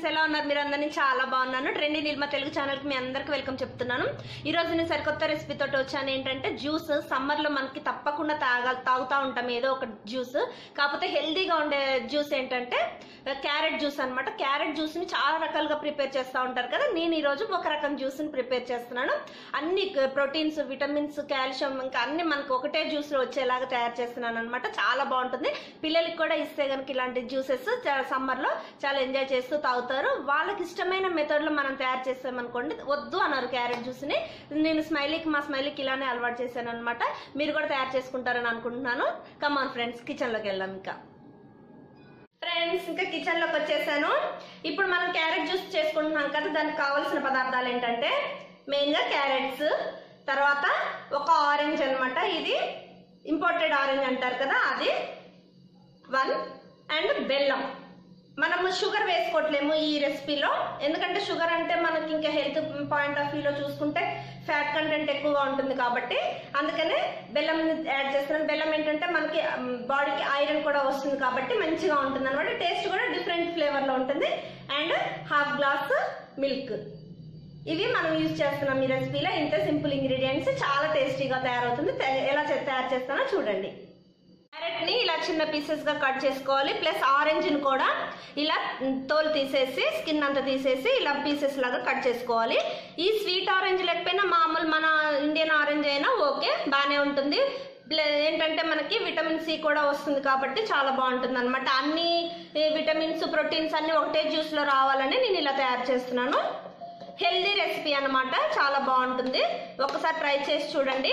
friends ఎలా ఉన్నారు మీరు అందరినీ చాలా బాగున్నాను ట్రెండీ నిల్మ తెలుగు ఛానల్ కి మీ అందరికి వెల్కమ్ చెప్తున్నాను ఈ రోజు నేను సరికొత్త రెసిపీ తోటి వచ్చాను ఏంటంటే జ్యూస్ సమ్మర్ లో మనకి తప్పకుండా తాగా తాగుతా ఉంటాం ఏదో ఒక జ్యూస్ కాకపోతే హెల్దీగా ఉండే జ్యూస్ ఏంటంటే క్యారెట్ జ్యూస్ అన్నమాట క్యారెట్ జ్యూస్ ని చాలా రకాలుగా ప్రిపేర్ చేస్తూ ఉంటారు కదా నేను ఈ రోజు ఒక రకం జ్యూస్ ని ప్రిపేర్ చేస్తున్నాను అన్ని ప్రోటీన్స్ విటమిన్స్ కాల్షియం ఇంకా అన్ని మనకు ఒకటే జ్యూస్ లో వచ్చేలాగా తయారు చేస్తున్నాను అనమాట చాలా బాగుంటుంది పిల్లలకి కూడా ఇస్తే కనుక ఇలాంటి జ్యూసెస్ సమ్మర్ లో చాలా ఎంజాయ్ చేస్తూ తాగుతారు వాళ్ళకి ఇష్టమైన మెథడ్ లో మనం తయారు చేసామనుకోండి వద్దు అన్నారు క్యారెట్ జ్యూస్ ని నేను స్మైలీకి మా స్మైలీకి ఇలానే అలవాటు చేశాను అనమాట మీరు కూడా తయారు చేసుకుంటారని అనుకుంటున్నాను కమాన్ ఫ్రెండ్స్ కిచెన్ లోకి వెళ్దాం ఇంకా ఫ్రెండ్స్ ఇంకా కిచెన్ లోకి వచ్చేసాను ఇప్పుడు మనం క్యారెట్ జ్యూస్ చేసుకుంటున్నాం కదా దానికి కావాల్సిన పదార్థాలు ఏంటంటే మెయిన్ గా క్యారెట్స్ తర్వాత ఒక ఆరెంజ్ అన్నమాట ఇది ఇంపోర్టెడ్ ఆరెంజ్ అంటారు కదా అది వన్ అండ్ బెల్లం మనము షుగర్ వేసుకోవట్లేము ఈ రెసిపీలో ఎందుకంటే షుగర్ అంటే మనకి ఇంకా హెల్త్ పాయింట్ ఆఫ్ వ్యూలో చూసుకుంటే ఫ్యాట్ కంటెంట్ ఎక్కువగా ఉంటుంది కాబట్టి అందుకనే బెల్లం యాడ్ చేస్తున్నాను బెల్లం ఏంటంటే మనకి బాడీకి ఐరన్ కూడా వస్తుంది కాబట్టి మంచిగా ఉంటుంది అనమాట టేస్ట్ కూడా డిఫరెంట్ ఫ్లేవర్లో ఉంటుంది అండ్ హాఫ్ గ్లాస్ మిల్క్ ఇవి మనం యూజ్ చేస్తున్నాం ఈ రెసిపీలో ఇంత సింపుల్ ఇంగ్రీడియంట్స్ చాలా టేస్టీగా తయారవుతుంది తె- ఎలా చే- తయారు చేస్తానో చూడండి క్యారెట్ ని ఇలా చిన్న పీసెస్ గా కట్ చేసుకోవాలి ప్లస్ ఆరెంజ్ ని కూడా ఇలా తోలు తీసేసి స్కిన్ అంతా తీసేసి ఇలా పీసెస్ లాగా కట్ చేసుకోవాలి ఈ స్వీట్ ఆరెంజ్ లేకపోయినా మామూలు మన ఇండియన్ ఆరెంజ్ అయినా ఓకే బాగానే ఉంటుంది ప్ల- ఏంటంటే మనకి విటమిన్ సి కూడా వస్తుంది కాబట్టి చాలా బాగుంటుంది అనమాట అన్ని విటమిన్స్ ప్రోటీన్స్ అన్ని ఒకటే జ్యూస్ లో రావాలని నేను ఇలా తయారు చేస్తున్నాను హెల్దీ రెసిపీ అన్నమాట చాలా బాగుంటుంది ఒకసారి ట్రై చేసి చూడండి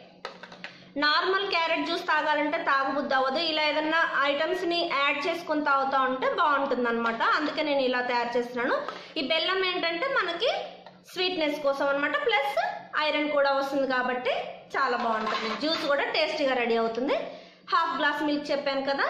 నార్మల్ క్యారెట్ జ్యూస్ తాగాలంటే తాగబుద్ది అవ్వదు ఇలా ఏదన్నా ఐటమ్స్ ని యాడ్ చేసుకొని తాగుతా ఉంటే బాగుంటుంది అనమాట అందుకే నేను ఇలా తయారు చేస్తున్నాను ఈ బెల్లం ఏంటంటే మనకి స్వీట్నెస్ కోసం అనమాట ప్లస్ ఐరన్ కూడా వస్తుంది కాబట్టి చాలా బాగుంటుంది జ్యూస్ కూడా టేస్టీగా రెడీ అవుతుంది హాఫ్ గ్లాస్ మిల్క్ చెప్పాను కదా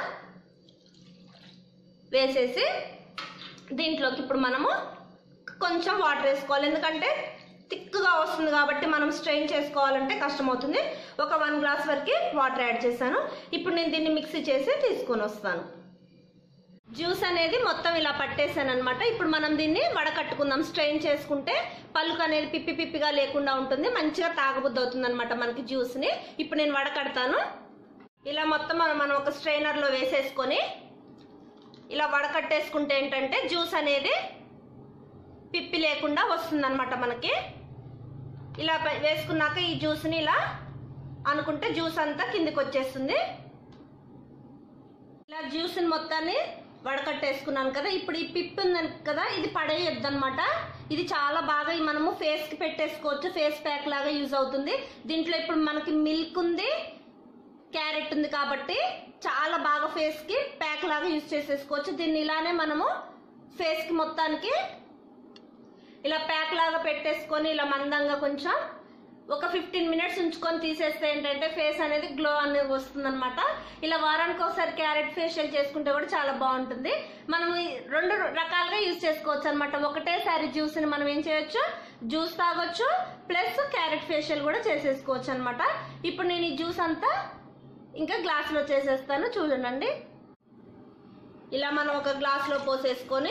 వేసేసి దీంట్లోకి ఇప్పుడు మనము కొంచెం వాటర్ వేసుకోవాలి ఎందుకంటే థిక్గా వస్తుంది కాబట్టి మనం స్ట్రెయిన్ చేసుకోవాలంటే కష్టం అవుతుంది ఒక వన్ గ్లాస్ వరకు వాటర్ యాడ్ చేశాను ఇప్పుడు నేను దీన్ని మిక్సీ చేసి తీసుకొని వస్తాను జ్యూస్ అనేది మొత్తం ఇలా పట్టేసాను అనమాట ఇప్పుడు మనం దీన్ని వడకట్టుకుందాం స్ట్రెయిన్ చేసుకుంటే పలుకు అనేది పిప్పి పిప్పిగా లేకుండా ఉంటుంది మంచిగా తాగబుద్ధి అవుతుంది అనమాట మనకి జ్యూస్ని ఇప్పుడు నేను వడకడతాను ఇలా మొత్తం మనం మనం ఒక స్ట్రైనర్లో వేసేసుకొని ఇలా వడకట్టేసుకుంటే ఏంటంటే జ్యూస్ అనేది పిప్పి లేకుండా వస్తుందన్నమాట మనకి ఇలా ప- వేసుకున్నాక ఈ జ్యూస్ని ఇలా అనుకుంటే జ్యూస్ అంతా కిందికి వచ్చేస్తుంది ఇలా జ్యూస్ని మొత్తాన్ని వడకట్టేసుకున్నాను కదా ఇప్పుడు ఈ పిప్పి ఉంది కదా ఇది పడేయొద్దు అనమాట ఇది చాలా బాగా ఈ మనము ఫేస్ కి పెట్టేసుకోవచ్చు ఫేస్ ప్యాక్ లాగా యూజ్ అవుతుంది దీంట్లో ఇప్పుడు మనకి మిల్క్ ఉంది క్యారెట్ ఉంది కాబట్టి చాలా బాగా ఫేస్ కి ప్యాక్ లాగా యూజ్ చేసేసుకోవచ్చు దీన్ని ఇలానే మనము ఫేస్ కి మొత్తానికి ఇలా ప్యాక్ లాగా పెట్టేసుకొని ఇలా మందంగా కొంచెం ఒక ఫిఫ్టీన్ మినిట్స్ ఉంచుకొని తీసేస్తే ఏంటంటే ఫేస్ అనేది గ్లో అనేది వస్తుంది అనమాట ఇలా వారానికి ఒకసారి క్యారెట్ ఫేషియల్ చేసుకుంటే కూడా చాలా బాగుంటుంది మనం ఈ రెండు రకాలుగా యూజ్ చేసుకోవచ్చు అనమాట ఒకటేసారి జ్యూస్ ని మనం ఏం చేయొచ్చు జ్యూస్ తాగొచ్చు ప్లస్ క్యారెట్ ఫేషియల్ కూడా చేసేసుకోవచ్చు అనమాట ఇప్పుడు నేను ఈ జ్యూస్ అంతా ఇంకా గ్లాస్ లో చేసేస్తాను చూడండి ఇలా మనం ఒక గ్లాస్ లో పోసేసుకొని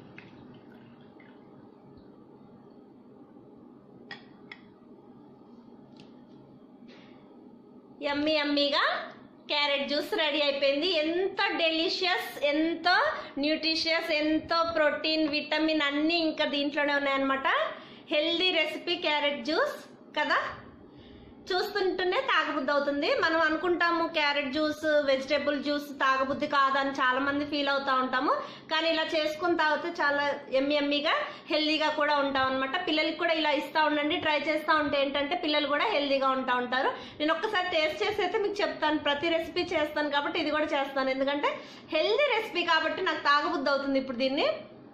యమ్మీ యమ్మీగా క్యారెట్ జ్యూస్ రెడీ అయిపోయింది ఎంత డెలిషియస్ ఎంతో న్యూట్రిషియస్ ఎంతో ప్రోటీన్ విటమిన్ అన్నీ ఇంకా దీంట్లోనే ఉన్నాయన్నమాట హెల్దీ రెసిపీ క్యారెట్ జ్యూస్ కదా చూస్తుంటేనే తాగబుద్ధి అవుతుంది మనం అనుకుంటాము క్యారెట్ జ్యూస్ వెజిటేబుల్ జ్యూస్ తాగబుద్ధి కాదని చాలా మంది ఫీల్ అవుతా ఉంటాము కానీ ఇలా చేసుకుని తాగితే చాలా ఎమ్మి ఎమ్మిగా హెల్దీగా కూడా ఉంటాం అనమాట పిల్లలకి కూడా ఇలా ఇస్తా ఉండండి ట్రై చేస్తూ ఉంటే ఏంటంటే పిల్లలు కూడా హెల్దీగా ఉంటా ఉంటారు నేను ఒక్కసారి టేస్ట్ చేసి అయితే మీకు చెప్తాను ప్రతి రెసిపీ చేస్తాను కాబట్టి ఇది కూడా చేస్తాను ఎందుకంటే హెల్దీ రెసిపీ కాబట్టి నాకు తాగబుద్ధి అవుతుంది ఇప్పుడు దీన్ని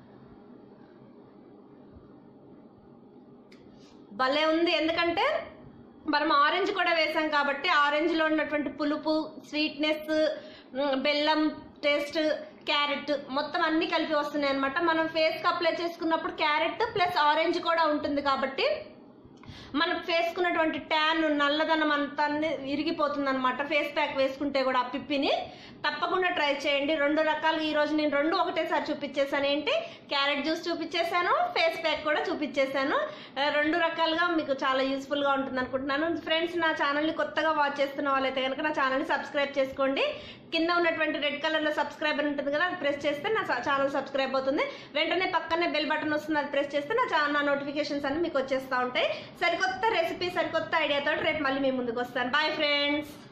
భలే ఉంది ఎందుకంటే మనం ఆరెంజ్ కూడా వేసాం కాబట్టి ఆరెంజ్ లో ఉన్నటువంటి పులుపు స్వీట్నెస్ బెల్లం టేస్ట్ క్యారెట్ మొత్తం అన్ని కలిపి వస్తున్నాయి అనమాట మనం ఫేస్ కి అప్లై చేసుకున్నప్పుడు క్యారెట్ ప్లస్ ఆరెంజ్ కూడా ఉంటుంది కాబట్టి మన ఫేస్కున్నటువంటి ట్యాన్ నల్లదనం అంతా ఇరిగిపోతుంది అనమాట ఫేస్ ప్యాక్ వేసుకుంటే కూడా ఆ పిప్పిని తప్పకుండా ట్రై చేయండి రెండు రకాలు ఈ రోజు నేను రెండు ఒకటేసారి చూపించేసాను ఏంటి క్యారెట్ జ్యూస్ చూపించేశాను ఫేస్ ప్యాక్ కూడా చూపించేశాను ఆ, రెండు రకాలుగా మీకు చాలా యూస్ఫుల్ గా ఉంటుంది అనుకుంటున్నాను ఫ్రెండ్స్ నా ఛానల్ని కొత్తగా వాచ్ చేస్తున్న వాళ్ళైతే కనుక నా ఛానల్ని సబ్స్క్రైబ్ చేసుకోండి కింద ఉన్నటువంటి రెడ్ కలర్ లో సబ్స్క్రైబర్ ఉంటుంది కదా అది ప్రెస్ చేస్తే నా ఛానల్ సబ్స్క్రైబ్ అవుతుంది వెంటనే పక్కనే బెల్ బటన్ వస్తుంది అది ప్రెస్ చేస్తే నా ఛానల్ నా నోటిఫికేషన్స్ అన్ని మీకు వచ్చేస్తూ ఉంటాయి సరికొత్త రెసిపీ సరికొత్త ఐడియాతో రేపు మళ్ళీ మీ ముందుకు వస్తాను బాయ్ ఫ్రెండ్స్